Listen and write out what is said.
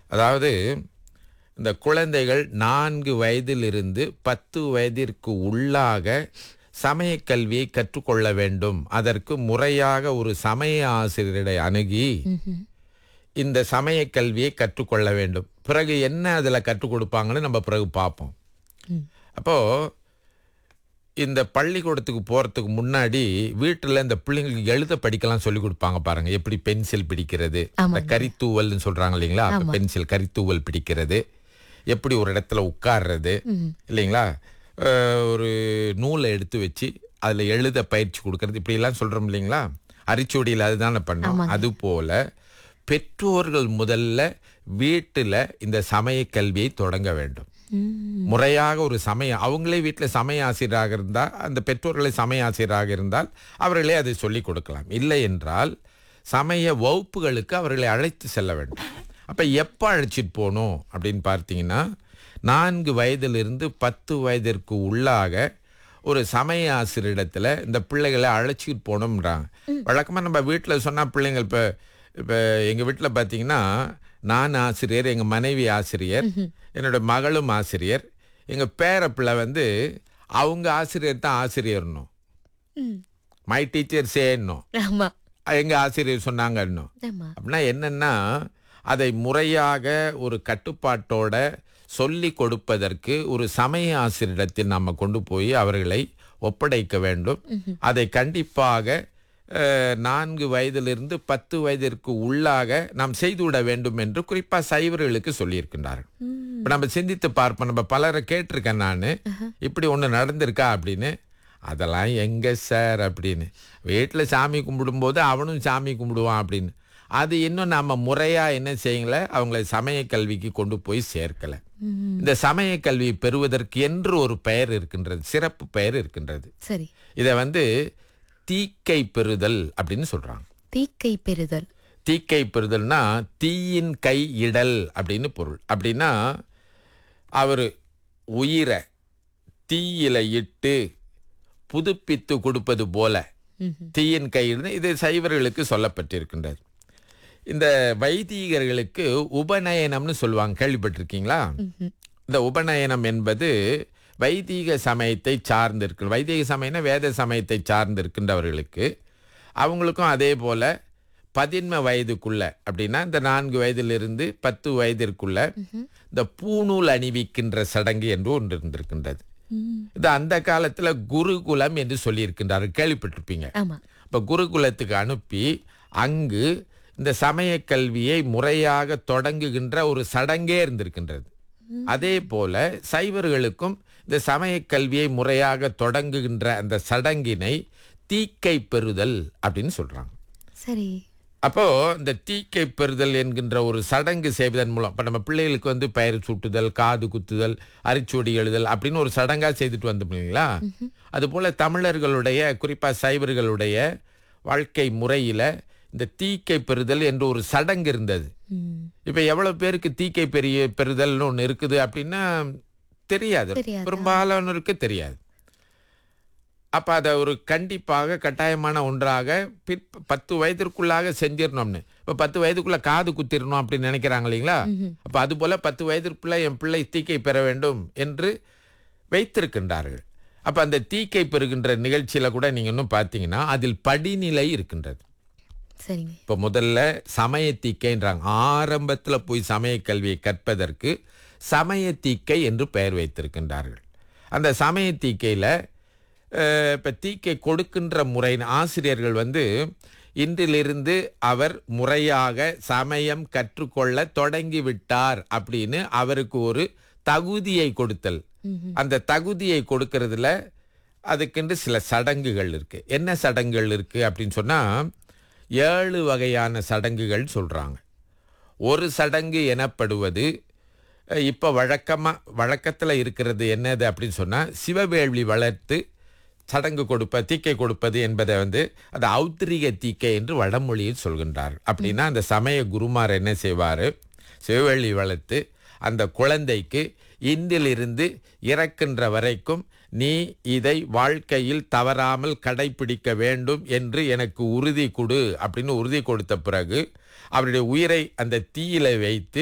அதாவது இந்த குழந்தைகள் நான்கு வயதிலிருந்து பத்து வயதிற்கு உள்ளாக சமய கல்வியை கற்றுக்கொள்ள வேண்டும் அதற்கு முறையாக ஒரு சமய ஆசிரியரை அணுகி இந்த சமய கல்வியை கற்றுக்கொள்ள வேண்டும் பிறகு என்ன அதில் கற்றுக் கொடுப்பாங்கன்னு நம்ம பிறகு பார்ப்போம் அப்போ இந்த பள்ளிக்கூடத்துக்கு போறதுக்கு முன்னாடி வீட்டில் இந்த பிள்ளைங்களுக்கு எழுத படிக்கலாம் சொல்லி கொடுப்பாங்க பாருங்க எப்படி பென்சில் பிடிக்கிறது இந்த கரித்தூவல்னு சொல்றாங்க இல்லைங்களா அப்ப பென்சில் கரித்தூவல் பிடிக்கிறது எப்படி ஒரு இடத்துல உட்கார்றது இல்லைங்களா அஹ், ஒரு நூலை எடுத்து வச்சு அதுல எழுத பயிற்சி கொடுக்கறது இப்படி எல்லாம் சொல்றோம் இல்லைங்களா அரிச்சோடியில் அதுதானே பண்ணோம் அது போல பெற்றோர்கள் முதல்ல வீட்டுல இந்த சமய கல்வியை தொடங்க வேண்டும் முறையாக ஒரு சமய அவங்களே வீட்டில் சமய ஆசிரியராக இருந்தால் அந்த பெற்றோர்களை சமய ஆசிரியராக இருந்தால் அவர்களே அதை சொல்லிக் கொடுக்கலாம் இல்லை என்றால் சமய வகுப்புகளுக்கு அவர்களை அழைத்து செல்ல வேண்டும் அப்போ எப்போ அழைச்சிட்டு போகணும் அப்படின்னு பார்த்தீங்கன்னா நான்கு வயதிலிருந்து பத்து வயதிற்கு உள்ளாக ஒரு சமய ஆசிரியரிடத்துல இந்த பிள்ளைகளை அழைச்சிட்டு போகணும்ன்றாங்க வழக்கமாக நம்ம வீட்டில் சொன்னால் பிள்ளைங்க இப்போ இப்போ எங்கள் வீட்டில் பார்த்தீங்கன்னா நான் ஆசிரியர் எங்கள் மனைவி ஆசிரியர் என்னோட மகளும் ஆசிரியர் எங்கள் பேர பிள்ளை வந்து அவங்க ஆசிரியர் தான் ஆசிரியர்னும் மை டீச்சர் சேன்னும் ஆமா எங்கள் ஆசிரியர் சொன்னாங்கன்னும் ஆமா அப்படின்னா என்னன்னா அதை முறையாக ஒரு கட்டுப்பாட்டோட சொல்லி கொடுப்பதற்கு ஒரு சமய ஆசிரியரிடத்தில் நம்ம கொண்டு போய் அவர்களை ஒப்படைக்க வேண்டும் அதை கண்டிப்பாக அஹ், நான்கு வயதிலிருந்து பத்து வயதிற்கு உள்ளாக நாம் செய்துவிட வேண்டும் என்று குறிப்பா சைவர்களுக்கு சொல்லியிருக்கின்றார்கள் இப்ப நம்ம சிந்தித்து பார்ப்போம் நம்ம பலரை கேட்டிருக்கேன் நான் இப்படி ஒண்ணு நடந்திருக்கா அப்படின்னு அதெல்லாம் எங்க சார் அப்படின்னு வீட்டில் சாமி கும்பிடும்போது அவனும் சாமி கும்பிடுவான் அப்படின்னு அது இன்னும் நம்ம முறையா என்ன செய்யல அவங்கள சமய கல்விக்கு கொண்டு போய் சேர்க்கல இந்த சமய கல்வி பெறுவதற்கு என்று ஒரு பெயர் இருக்கின்றது சிறப்பு பெயர் இருக்கின்றது சரி இதை வந்து தீக்கை பெறுதல் அப்படின்னு சொல்றாங்க தீக்கை பெறுதல் தீக்கை பெறுதல்னா தீயின் கை இடல் அப்படின்னு பொருள் அப்படின்னா அவர் உயிரை தீயில இட்டு புதுப்பித்து கொடுப்பது போல தீயின் கையில் இது சைவர்களுக்கு சொல்லப்பட்டிருக்கின்றது இந்த வைதீகர்களுக்கு உபநயனம்னு சொல்லுவாங்க கேள்விப்பட்டிருக்கீங்களா இந்த உபநயனம் என்பது வைதீக சமயத்தை சார்ந்து இருக்கு வைதீக சமயம்னா வேத சமயத்தை சார்ந்து இருக்கின்றவர்களுக்கு அவங்களுக்கும் அதே போல பதின்ம வயதுக்குள்ள அப்படின்னா இந்த நான்கு வயதிலிருந்து பத்து வயதிற்குள்ள இந்த பூணூல் அணிவிக்கின்ற சடங்கு என்று ஒன்று இருந்திருக்கின்றது இது அந்த காலத்துல குருகுலம் என்று சொல்லியிருக்கின்றார்கள் கேள்விப்பட்டிருப்பீங்க ஆமா இப்ப குருகுலத்துக்கு அனுப்பி அங்கு இந்த சமய கல்வியை முறையாக தொடங்குகின்ற ஒரு சடங்கே இருந்திருக்கின்றது அதே போல சைவர்களுக்கும் இந்த சமய கல்வியை முறையாக தொடங்குகின்ற அந்த சடங்கினை தீக்கை பெறுதல் அப்படின்னு சொல்றாங்க சரி அப்போ இந்த தீக்கை பெறுதல் என்கின்ற ஒரு சடங்கு செய்வதன் மூலம் இப்போ நம்ம பிள்ளைகளுக்கு வந்து பெயர் சூட்டுதல் காது குத்துதல் அரிச்சுவடி எழுதல் அப்படின்னு ஒரு சடங்கா செய்துட்டு வந்தோம் இல்லைங்களா அதுபோல தமிழர்களுடைய குறிப்பா சைவர்களுடைய வாழ்க்கை முறையில இந்த தீக்கை பெறுதல் என்று ஒரு சடங்கு இருந்தது ம். இப்ப எவ்வளவு பேருக்கு தீக்கை பெரிய பெறுதல்னு ஒண்ணு இருக்குது அப்படின்னா தெரியாது தெரியாது. பெரும்பாலானோருக்கு தெரியாது அப்ப அதை ஒரு கண்டிப்பாக கட்டாயமான ஒன்றாக பிற் பத்து வயதிற்குள்ளாக செஞ்சிடணும்னு இப்ப பத்து வயதுக்குள்ள காது குத்திரணும் அப்படின்னு நினைக்கிறாங்க இல்லைங்களா அப்ப அது போல பத்து வயதிற்குள்ள என் பிள்ளை தீக்கை பெற வேண்டும் என்று வைத்திருக்கின்றார்கள் அப்ப அந்த தீக்கை பெறுகின்ற நிகழ்ச்சியில கூட நீங்க இன்னும் பார்த்தீங்கன்னா அதில் படிநிலை இருக்கின்றது சரிங்க இப்போ முதல்ல சமய தீக்கைன்றாங்க ஆரம்பத்துல போய் சமய கல்வியை கற்பதற்கு சமய தீக்கை என்று பெயர் வைத்திருக்கின்றார்கள் அந்த சமய தீக்கையில அஹ், இப்ப தீக்கை கொடுக்கின்ற முறை ஆசிரியர்கள் வந்து இன்றிலிருந்து அவர் முறையாக சமயம் கற்றுக்கொள்ள தொடங்கி விட்டார் அப்படின்னு அவருக்கு ஒரு தகுதியை கொடுத்தல் அந்த தகுதியை கொடுக்கறதுல அதுக்கென்று சில சடங்குகள் இருக்கு என்ன சடங்குகள் இருக்கு அப்படின்னு சொன்னா ஏழு வகையான சடங்குகள் சொல்றாங்க ஒரு சடங்கு எனப்படுவது அஹ், இப்ப வழக்கமா வழக்கத்துல இருக்கிறது என்னது அப்படின்னு சொன்னா சிவவேள்வி வளர்த்து சடங்கு கொடுப்ப தீக்கை கொடுப்பது என்பதை வந்து அது ஔத்திரிக தீக்கை என்று வடமொழியில் சொல்கின்றார் அப்படின்னா அந்த சமய குருமார் என்ன செய்வாரு சிவவேள்வி வளர்த்து அந்த குழந்தைக்கு இன்றிலிருந்து இறக்கின்ற வரைக்கும் நீ இதை வாழ்க்கையில் தவறாமல் கடைபிடிக்க வேண்டும் என்று எனக்கு உறுதி கொடு அப்படின்னு உறுதி கொடுத்த பிறகு அவருடைய உயிரை அந்த தீயில வைத்து